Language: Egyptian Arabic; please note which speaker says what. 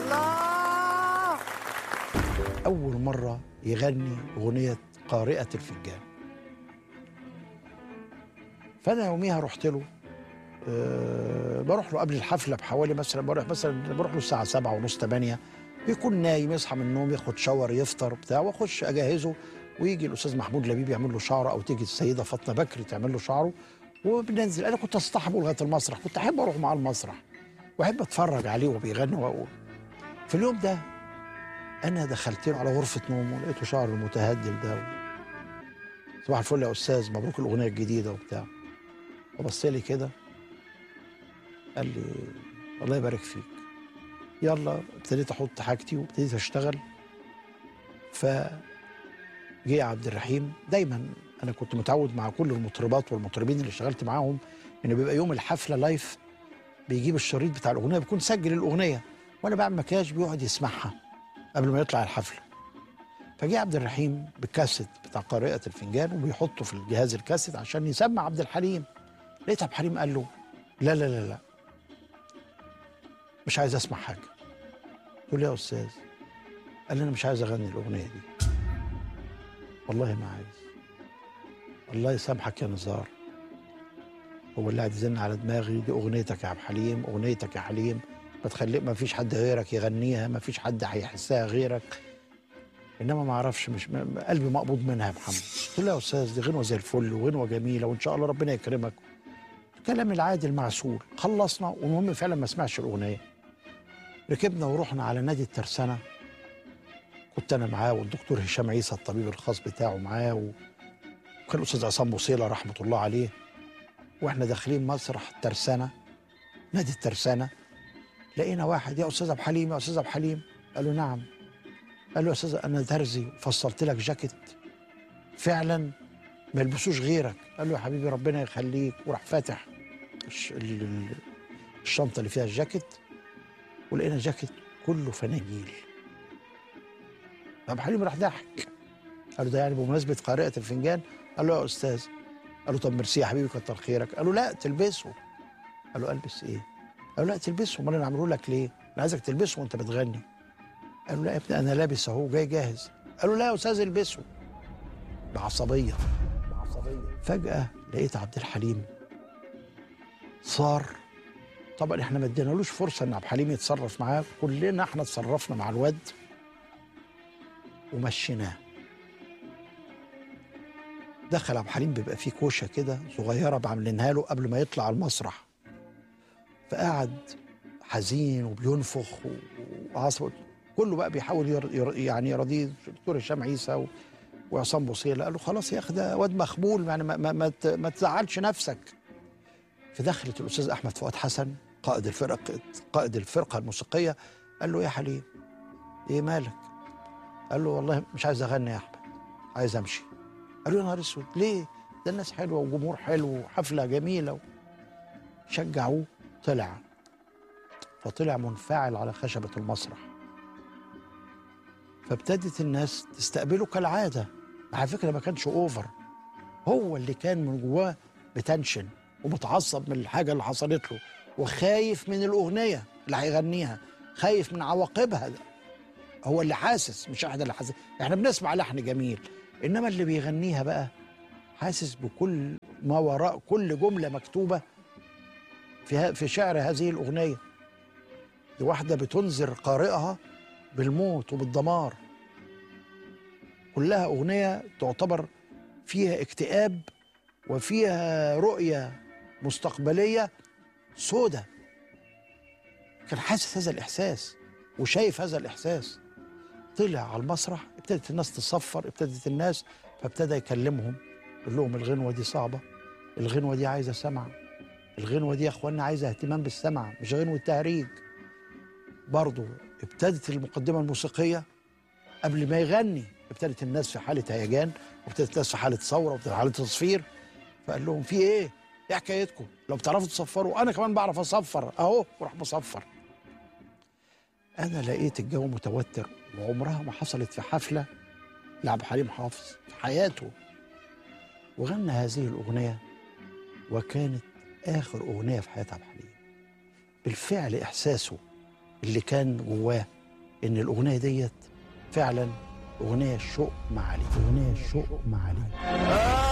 Speaker 1: الله أول مرة يغني أغنية قارئة الفنجان فأنا يوميها رحت له أه بروح له قبل الحفلة بحوالي مثلا بروح مثلا بروح له الساعة سبعة ونص تمانية بيكون نايم يصحى من النوم ياخد شاور يفطر بتاع واخش اجهزه ويجي الاستاذ محمود لبيب يعمل له شعره او تيجي السيده فاطمه بكري تعمل له شعره وبننزل انا كنت اصطحبه لغايه المسرح كنت احب اروح معاه المسرح واحب اتفرج عليه وهو بيغني واقول في اليوم ده انا دخلت له على غرفه نومه لقيته شعره المتهدل ده صباح الفل يا استاذ مبروك الاغنيه الجديده وبتاع وبص لي كده قال لي الله يبارك فيك يلا ابتديت احط حاجتي وابتديت اشتغل ف جه عبد الرحيم دايما انا كنت متعود مع كل المطربات والمطربين اللي اشتغلت معاهم ان بيبقى يوم الحفله لايف بيجيب الشريط بتاع الاغنيه بيكون سجل الاغنيه وانا بعمل مكياج بيقعد يسمعها قبل ما يطلع الحفله فجه عبد الرحيم بالكاسيت بتاع قارئة الفنجان وبيحطه في الجهاز الكاسيت عشان يسمع عبد الحليم لقيت عبد الحليم قال له لا لا لا لا مش عايز اسمع حاجه قلت له يا استاذ قال لي انا مش عايز اغني الاغنيه دي والله ما عايز الله يسامحك يا نزار هو اللي قاعد يزن على دماغي دي اغنيتك يا عبد الحليم اغنيتك يا حليم ما تخلي ما فيش حد غيرك يغنيها ما فيش حد هيحسها غيرك انما ما اعرفش مش م- قلبي مقبوض منها يا محمد قلت له يا استاذ دي غنوه زي الفل وغنوه جميله وان شاء الله ربنا يكرمك الكلام العادي المعسول خلصنا والمهم فعلا ما سمعش الاغنيه ركبنا ورحنا على نادي الترسانه كنت انا معاه والدكتور هشام عيسى الطبيب الخاص بتاعه معاه و- وكان الاستاذ عصام بوصيله رحمه الله عليه واحنا داخلين مسرح الترسانه نادي الترسانه لقينا واحد يا استاذ عبد الحليم يا استاذ عبد الحليم قال له نعم قال له يا استاذ انا ترزي فصلت لك جاكيت فعلا ما يلبسوش غيرك قال له يا حبيبي ربنا يخليك وراح فاتح الش- ال- ال- الشنطه اللي فيها الجاكيت ولقينا جاكيت كله فناجيل عبد الحليم راح ضحك قال له ده يعني بمناسبه قارئه الفنجان قال له يا استاذ قال له طب ميرسي يا حبيبي كتر خيرك قال له لا تلبسه قال له البس ايه قال له لا تلبسه امال انا عامله لك ليه انا عايزك تلبسه وانت بتغني قال له لا يا ابني انا لابس اهو جاي جاهز قال له لا يا استاذ البسه بعصبيه بعصبيه فجاه لقيت عبد الحليم صار طبعا احنا ما ادينالوش فرصه ان عبد الحليم يتصرف معاه كلنا احنا اتصرفنا مع الواد ومشيناه دخل عبد الحليم بيبقى فيه كوشه كده صغيره عاملينها له قبل ما يطلع المسرح فقعد حزين وبينفخ و- وعصب كله بقى بيحاول ير ير يعني يرضيه الدكتور هشام عيسى و- وعصام بوصيله قال له خلاص يا اخي ده واد مخبول يعني ما, ما, ما, ت- ما تزعلش نفسك فدخلت الاستاذ احمد فؤاد حسن قائد الفرقه قائد الفرقه الموسيقيه قال له يا حليم ايه مالك؟ قال له والله مش عايز اغني يا احمد عايز امشي قال له يا نهار اسود ليه؟ ده الناس حلوه وجمهور حلو وحفله جميله شجعوه طلع فطلع منفعل على خشبه المسرح فابتدت الناس تستقبله كالعاده على فكره ما كانش اوفر هو اللي كان من جواه بتنشن ومتعصب من الحاجه اللي حصلت له وخايف من الاغنيه اللي هيغنيها خايف من عواقبها ده. هو اللي حاسس مش احنا اللي حاسس احنا بنسمع لحن جميل انما اللي بيغنيها بقى حاسس بكل ما وراء كل جمله مكتوبه في ه- في شعر هذه الاغنيه دي واحده بتنذر قارئها بالموت وبالدمار كلها اغنيه تعتبر فيها اكتئاب وفيها رؤيه مستقبليه سودة كان حاسس هذا الاحساس وشايف هذا الاحساس طلع على المسرح ابتدت الناس تصفر ابتدت الناس فابتدى يكلمهم يقول لهم الغنوه دي صعبه الغنوه دي عايزه سمع الغنوه دي يا اخوانا عايزه اهتمام بالسمع مش غنوه تهريج برضه ابتدت المقدمه الموسيقيه قبل ما يغني ابتدت الناس في حاله هيجان وابتدت الناس في حاله ثوره وابتدت حاله تصفير فقال لهم في ايه؟ ايه حكايتكم؟ لو بتعرفوا تصفروا انا كمان بعرف اصفر اهو وراح مصفر. انا لقيت الجو متوتر وعمرها ما حصلت في حفله لعبد الحليم حافظ في حياته. وغنى هذه الاغنيه وكانت اخر اغنيه في حياه عبد الحليم. بالفعل احساسه اللي كان جواه ان الاغنيه ديت فعلا اغنيه شوق معالي اغنيه شوق معالي